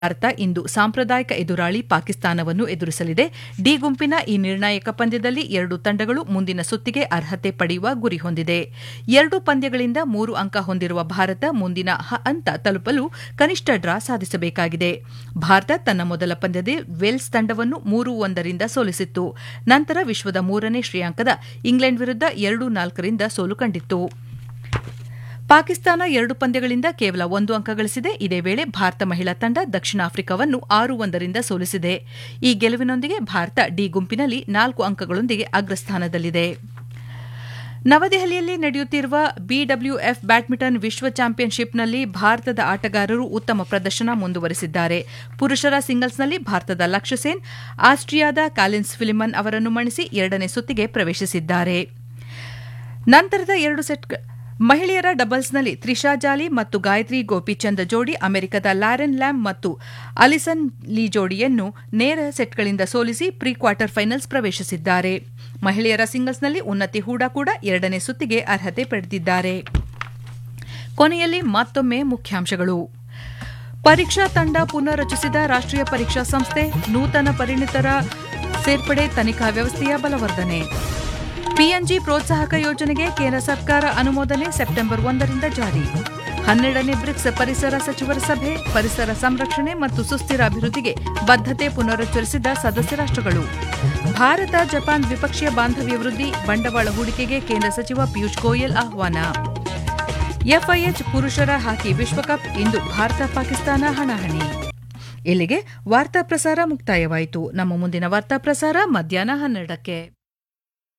ಭಾರತ ಇಂದು ಸಾಂಪ್ರದಾಯಿಕ ಎದುರಾಳಿ ಪಾಕಿಸ್ತಾನವನ್ನು ಎದುರಿಸಲಿದೆ ಡಿ ಗುಂಪಿನ ಈ ನಿರ್ಣಾಯಕ ಪಂದ್ಯದಲ್ಲಿ ಎರಡು ತಂಡಗಳು ಮುಂದಿನ ಸುತ್ತಿಗೆ ಅರ್ಹತೆ ಪಡೆಯುವ ಗುರಿ ಹೊಂದಿದೆ ಎರಡು ಪಂದ್ಯಗಳಿಂದ ಮೂರು ಅಂಕ ಹೊಂದಿರುವ ಭಾರತ ಮುಂದಿನ ಹಂತ ತಲುಪಲು ಕನಿಷ್ಠ ಡ್ರಾ ಸಾಧಿಸಬೇಕಾಗಿದೆ ಭಾರತ ತನ್ನ ಮೊದಲ ಪಂದ್ಯದಲ್ಲಿ ವೇಲ್ಸ್ ತಂಡವನ್ನು ಮೂರು ಒಂದರಿಂದ ಸೋಲಿಸಿತ್ತು ನಂತರ ವಿಶ್ವದ ಮೂರನೇ ಶ್ರೇಯಾಂಕದ ಇಂಗ್ಲೆಂಡ್ ವಿರುದ್ಧ ಎರಡು ನಾಲ್ಕರಿಂದ ಸೋಲು ಕಂಡಿತ್ತು ಪಾಕಿಸ್ತಾನ ಎರಡು ಪಂದ್ಯಗಳಿಂದ ಕೇವಲ ಒಂದು ಅಂಕ ಗಳಿಸಿದೆ ಇದೇ ವೇಳೆ ಭಾರತ ಮಹಿಳಾ ತಂಡ ದಕ್ಷಿಣ ಆಫ್ರಿಕಾವನ್ನು ಆರು ಒಂದರಿಂದ ಸೋಲಿಸಿದೆ ಈ ಗೆಲುವಿನೊಂದಿಗೆ ಭಾರತ ಡಿ ಗುಂಪಿನಲ್ಲಿ ನಾಲ್ಕು ಅಂಕಗಳೊಂದಿಗೆ ಅಗ್ರಸ್ಥಾನದಲ್ಲಿದೆ ನವದೆಹಲಿಯಲ್ಲಿ ನಡೆಯುತ್ತಿರುವ ಬಿಡಬ್ಲ್ಯೂಎಫ್ ಬ್ಯಾಡ್ಮಿಂಟನ್ ವಿಶ್ವ ಚಾಂಪಿಯನ್ಶಿಪ್ನಲ್ಲಿ ಭಾರತದ ಆಟಗಾರರು ಉತ್ತಮ ಪ್ರದರ್ಶನ ಮುಂದುವರೆಸಿದ್ದಾರೆ ಪುರುಷರ ಸಿಂಗಲ್ಸ್ನಲ್ಲಿ ಭಾರತದ ಲಕ್ಷ್ಯ ಸೇನ್ ಆಸ್ಟ್ರಿಯಾದ ಕಾಲಿನ್ಸ್ ಫಿಲಿಮನ್ ಅವರನ್ನು ಮಣಿಸಿ ಎರಡನೇ ಸುತ್ತಿಗೆ ಪ್ರವೇಶಿಸಿದ್ದಾರೆ ನಂತರದ ಎರಡು ಸೆಟ್ ಮಹಿಳೆಯರ ಡಬಲ್ಸ್ನಲ್ಲಿ ತ್ರಿಷಾ ಜಾಲಿ ಮತ್ತು ಗಾಯತ್ರಿ ಗೋಪಿಚಂದ್ ಜೋಡಿ ಅಮೆರಿಕದ ಲ್ಯಾರೆನ್ ಲ್ಯಾಮ್ ಮತ್ತು ಅಲಿಸನ್ ಲೀ ಜೋಡಿಯನ್ನು ನೇರ ಸೆಟ್ಗಳಿಂದ ಸೋಲಿಸಿ ಪ್ರೀ ಕ್ವಾರ್ಟರ್ ಫೈನಲ್ಸ್ ಪ್ರವೇಶಿಸಿದ್ದಾರೆ ಮಹಿಳೆಯರ ಸಿಂಗಲ್ಸ್ನಲ್ಲಿ ಉನ್ನತಿ ಹೂಡಾ ಕೂಡ ಎರಡನೇ ಸುತ್ತಿಗೆ ಅರ್ಹತೆ ಪಡೆದಿದ್ದಾರೆ ಕೊನೆಯಲ್ಲಿ ಮತ್ತೊಮ್ಮೆ ಮುಖ್ಯಾಂಶಗಳು ಪರೀಕ್ಷಾ ತಂಡ ಪುನರ್ರಚಿಸಿದ ರಾಷ್ಟ್ರೀಯ ಪರೀಕ್ಷಾ ಸಂಸ್ಥೆ ನೂತನ ಪರಿಣಿತರ ಸೇರ್ಪಡೆ ತನಿಖಾ ವ್ಯವಸ್ಥೆಯ ಬಲವರ್ಧನೆ ಪಿಎನ್ಜಿ ಪ್ರೋತ್ಸಾಹಕ ಯೋಜನೆಗೆ ಕೇಂದ್ರ ಸರ್ಕಾರ ಅನುಮೋದನೆ ಸೆಪ್ಟೆಂಬರ್ ಒಂದರಿಂದ ಜಾರಿ ಹನ್ನೆರಡನೇ ಬ್ರಿಕ್ಸ್ ಪರಿಸರ ಸಚಿವರ ಸಭೆ ಪರಿಸರ ಸಂರಕ್ಷಣೆ ಮತ್ತು ಸುಸ್ಥಿರ ಅಭಿವೃದ್ಧಿಗೆ ಬದ್ಧತೆ ಪುನರುಚ್ಚರಿಸಿದ ಸದಸ್ಯ ರಾಷ್ಟ್ರಗಳು ಭಾರತ ಜಪಾನ್ ದ್ವಿಪಕ್ಷೀಯ ಬಾಂಧವ್ಯ ವೃದ್ಧಿ ಬಂಡವಾಳ ಹೂಡಿಕೆಗೆ ಕೇಂದ್ರ ಸಚಿವ ಪಿಯೂಷ್ ಗೋಯಲ್ ಆಹ್ವಾನ ಎಫ್ಐಎಚ್ ಪುರುಷರ ಹಾಕಿ ವಿಶ್ವಕಪ್ ಇಂದು ಭಾರತ ಪಾಕಿಸ್ತಾನ ಹಣಾಹಣಿ ಇಲ್ಲಿಗೆ ವಾರ್ತಾ ಪ್ರಸಾರ ಮುಕ್ತಾಯವಾಯಿತು ನಮ್ಮ ಮುಂದಿನ ವಾರ್ತಾ ಪ್ರಸಾರ ಮಧ್ಯಾಹ್ನ ಹನ್ನೆರಡಕ್ಕೆ